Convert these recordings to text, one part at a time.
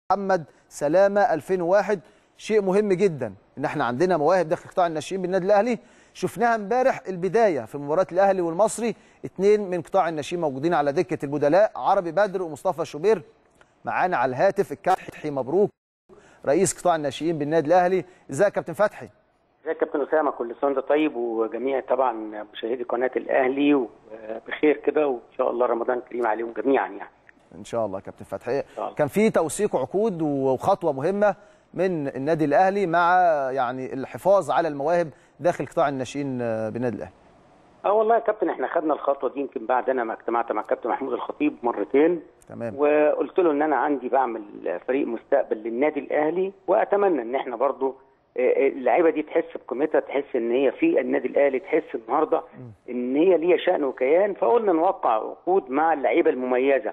محمد سلامه 2001 شيء مهم جدا ان احنا عندنا مواهب داخل قطاع الناشئين بالنادي الاهلي شفناها امبارح البدايه في مباراه الاهلي والمصري اثنين من قطاع الناشئين موجودين على دكه البدلاء عربي بدر ومصطفى شوبير معانا على الهاتف الكابتن فتحي مبروك رئيس قطاع الناشئين بالنادي الاهلي ازيك يا كابتن فتحي ازيك يا كابتن اسامه كل سنه وانت طيب وجميع طبعا مشاهدي قناه الاهلي وبخير كده وان شاء الله رمضان كريم عليهم جميعا يعني ان شاء الله يا كابتن فتحي الله. كان في توثيق عقود وخطوه مهمه من النادي الاهلي مع يعني الحفاظ على المواهب داخل قطاع الناشئين بالنادي الاهلي اه والله يا كابتن احنا خدنا الخطوه دي يمكن بعد انا ما اجتمعت مع كابتن محمود الخطيب مرتين تمام وقلت له ان انا عندي بعمل فريق مستقبل للنادي الاهلي واتمنى ان احنا برضو اللعيبه دي تحس بقيمتها تحس ان هي في النادي الاهلي تحس النهارده ان هي ليها شان وكيان فقلنا نوقع عقود مع اللعيبه المميزه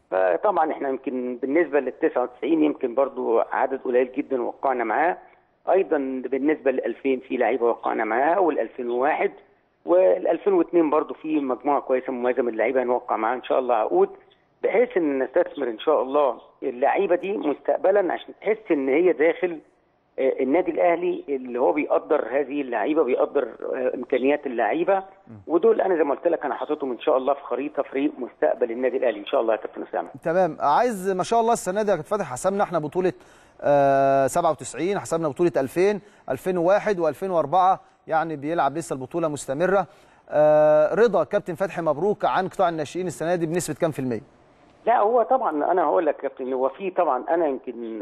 فطبعا احنا يمكن بالنسبه لل 99 يمكن برضو عدد قليل جدا وقعنا معاه ايضا بالنسبه لل 2000 في لعيبه وقعنا معاها وال 2001 وال 2002 برضو في مجموعه كويسه مميزه من اللعيبه هنوقع معاها ان شاء الله عقود بحيث ان نستثمر ان شاء الله اللعيبه دي مستقبلا عشان تحس ان هي داخل النادي الاهلي اللي هو بيقدر هذه اللعيبه بيقدر امكانيات اللعيبه ودول انا زي ما قلت لك انا حاططهم ان شاء الله في خريطه فريق مستقبل النادي الاهلي ان شاء الله يا كابتن اسامه تمام عايز ما شاء الله السنه دي يا كابتن فتحي حسبنا احنا بطوله آه 97 حسبنا بطوله 2000 2001 و2004 يعني بيلعب لسه البطوله مستمره آه رضا كابتن فتحي مبروك عن قطاع الناشئين السنه دي بنسبه كام في الميه؟ لا هو طبعا انا هقول لك يا كابتن هو في طبعا انا يمكن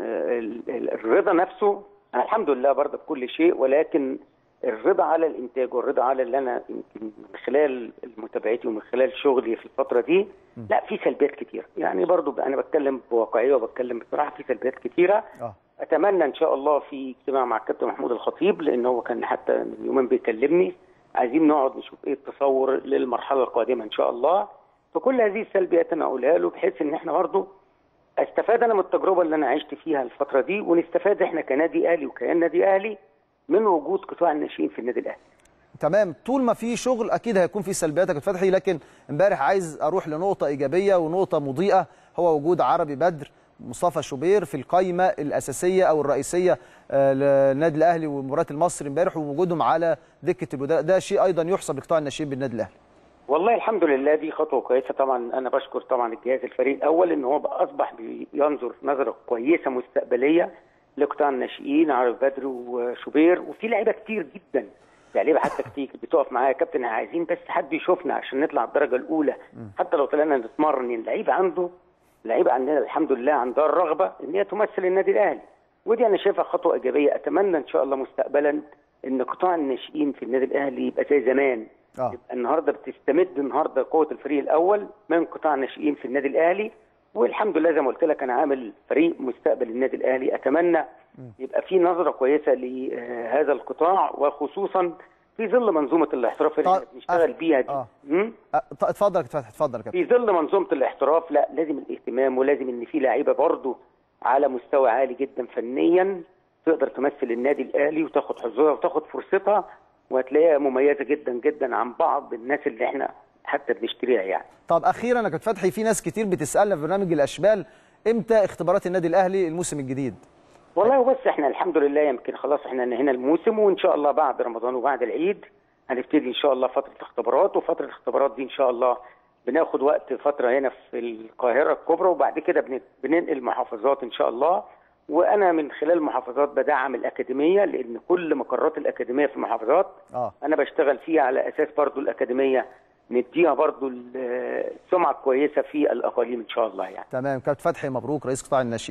الرضا نفسه أنا الحمد لله برضه بكل شيء ولكن الرضا على الانتاج والرضا على اللي انا يمكن من خلال متابعتي ومن خلال شغلي في الفتره دي لا في سلبيات كتير يعني برضه انا بتكلم بواقعيه وبتكلم بصراحه في سلبيات كتيره اه اتمنى ان شاء الله في اجتماع مع الكابتن محمود الخطيب لان هو كان حتى من يومين بيكلمني عايزين نقعد نشوف ايه التصور للمرحله القادمه ان شاء الله فكل هذه السلبيات انا اقولها له بحيث ان احنا برضه استفاد انا من التجربه اللي انا عشت فيها الفتره دي ونستفاد احنا كنادي اهلي وكيان نادي اهلي من وجود قطاع الناشئين في النادي الاهلي. تمام طول ما في شغل اكيد هيكون في سلبيات يا كابتن فتحي لكن امبارح عايز اروح لنقطه ايجابيه ونقطه مضيئه هو وجود عربي بدر مصطفى شوبير في القائمه الاساسيه او الرئيسيه للنادي الاهلي ومباراه المصري امبارح ووجودهم على دكه البدلاء ده شيء ايضا يحسب لقطاع الناشئين بالنادي الاهلي. والله الحمد لله دي خطوه كويسه طبعا انا بشكر طبعا الجهاز الفريق الاول ان هو اصبح بينظر نظره كويسه مستقبليه لقطاع الناشئين عرب بدر وشوبير وفي لعيبه كتير جدا لعيبه حتى كتير بتقف معايا يا كابتن عايزين بس حد يشوفنا عشان نطلع الدرجه الاولى حتى لو طلعنا نتمرن اللعيبه عنده لعيبه عندنا الحمد لله عندها الرغبه ان هي تمثل النادي الاهلي ودي انا شايفها خطوه ايجابيه اتمنى ان شاء الله مستقبلا ان قطاع الناشئين في النادي الاهلي يبقى زي زمان اه يبقى النهارده بتستمد النهارده قوه الفريق الاول من قطاع الناشئين في النادي الاهلي والحمد لله زي ما قلت لك انا عامل فريق مستقبل النادي الاهلي اتمنى يبقى في نظره كويسه لهذا القطاع وخصوصا في ظل منظومه الاحتراف اللي طيب، احنا بنشتغل بيها دي آه. مم؟ أه، ط- اتفضل يا كابتن فتحي اتفضل يا كابتن في ظل منظومه الاحتراف لا لازم الاهتمام ولازم ان في لعيبه برضه على مستوى عالي جدا فنيا تقدر تمثل النادي الاهلي وتاخد حظوظها وتاخد فرصتها وهتلاقيها مميزه جدا جدا عن بعض الناس اللي احنا حتى بنشتريها يعني طب اخيرا يا كابتن فتحي في ناس كتير بتسالنا في برنامج الاشبال امتى اختبارات النادي الاهلي الموسم الجديد؟ والله بس احنا الحمد لله يمكن خلاص احنا انهينا الموسم وان شاء الله بعد رمضان وبعد العيد هنبتدي ان شاء الله فتره اختبارات وفتره الاختبارات دي ان شاء الله بناخد وقت فتره هنا في القاهره الكبرى وبعد كده بن- بننقل محافظات ان شاء الله وانا من خلال المحافظات بدعم الاكاديميه لان كل مقرات الاكاديميه في المحافظات اه انا بشتغل فيها على اساس برضو الاكاديميه نديها برضو السمعه الكويسه في الاقاليم ان شاء الله يعني تمام كابتن فتحي مبروك رئيس قطاع الناشئين